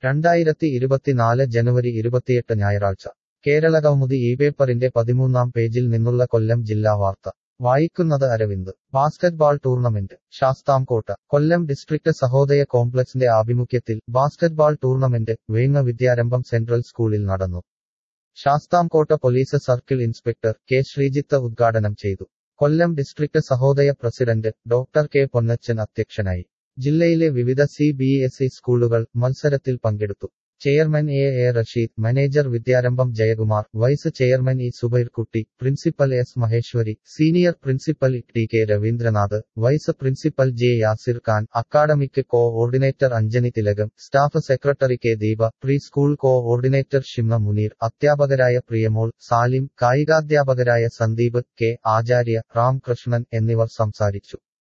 രണ്ടായിരത്തി ഇരുപത്തിനാല് ജനുവരി ഇരുപത്തിയെട്ട് ഞായറാഴ്ച കേരള കൗമുദി ഈ പേപ്പറിന്റെ പതിമൂന്നാം പേജിൽ നിന്നുള്ള കൊല്ലം ജില്ലാ വാർത്ത വായിക്കുന്നത് Aravind basketball tournament Sasthamkotta Kollam district Sahodaya കോംപ്ലക്സിന്റെ ആഭിമുഖ്യത്തിൽ basketball tournament Venga Vidyarambham central സ്കൂളിൽ നടന്നു Sasthamkotta police circle inspector K Sreejith ഉദ്ഘാടനം ചെയ്തു Kollam district Sahodaya president doctor K Ponnachan അധ്യക്ഷനായി ജില്ലയിലെ വിവിധ സി ബി എസ് ഇ സ്കൂളുകൾ മത്സരത്തിൽ പങ്കെടുത്തു chairman A A Rasheed manager Vidyarambham Jayakumar vice chairman E Subairkutty principal S Maheswari senior principal T K Raveendranath vice principal J Yasir Khan academic coordinator Anjani Thilakam staff secretary K Deepa pre school coordinator Shimna Muneer അധ്യാപകരായ പ്രിയമോൾ സാലിം കായികാധ്യാപകരായ Sandeep K Acharya Ramakrishnan എന്നിവർ സംസാരിച്ചു